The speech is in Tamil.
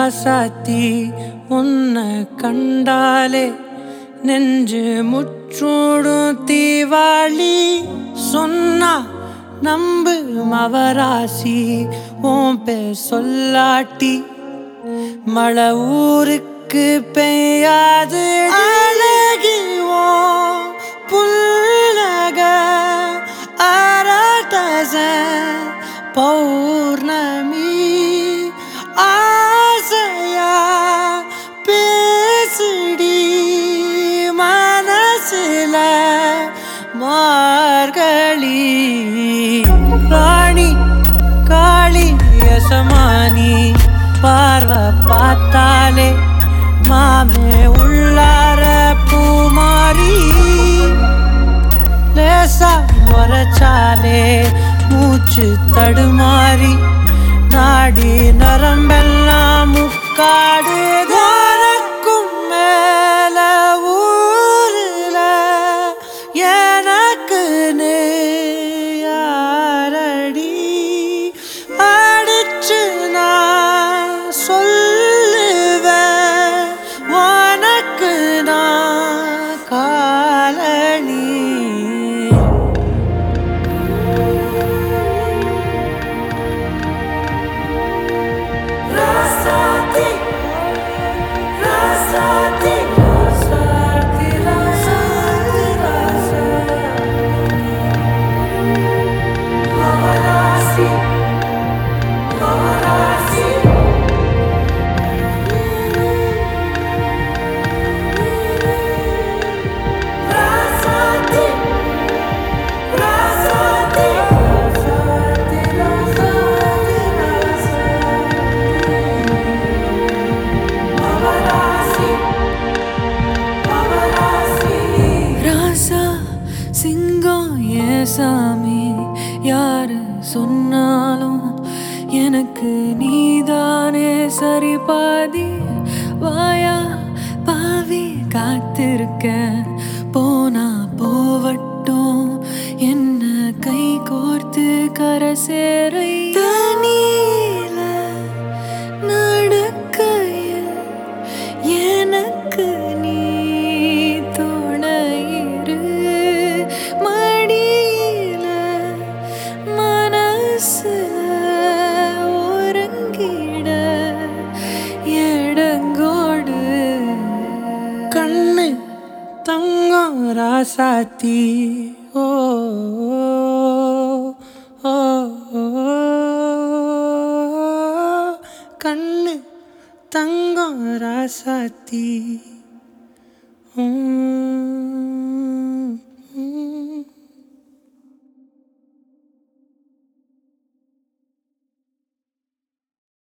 ராசாத்தி உன்னை கண்டாலே நெஞ்சு முற்றோடும் தீவாளி சொன்னா நம்பு மவராசி உன் பேர் சொல்லாட்டி மழை ஊருக்கு பெய்யாது அழகி உன் புல்லக அரட்டச பௌர்ணமி ஆசையா பேசிடி மனசுல மார்கழி ராணி காளி யசமானி பார்வை பார்த்தாலே மாமே உள்ளார பூமாரி லேசா முறைச்சாலே மூச்சு தடுமாறி நாடி நரம்பெல்லாம் முக்காடு தானக்கும் மேல ஊருல எனக்கு யாரடி அடிச்சு நான் சொல்லுவேன் உனக்கு நான் colony Rasati, Rasati, Rasati, Rasati, Rasati, Rasati. Rasati, Rasati, Rasati, Rasati, Rasati. ராசா சிங்கம் ஏ சாமி யாரு சொன்னாலும் எனக்கு நீதானே சரி பாதி வாயா பாவி காத்திருக்க போனா போவட்டும் என்ன கை கோர்த்து கரை சேரை தனியில நடக்கையில் எனக்கு நீ துணையிரு மடியில மனசுல ஒருங்கிட இடங்கோடு கண்ணு தங்கம் ராசாத்தி ஓ ஓ, ஓ, கண்ணு தங்கம் ராசாத்தி உம்.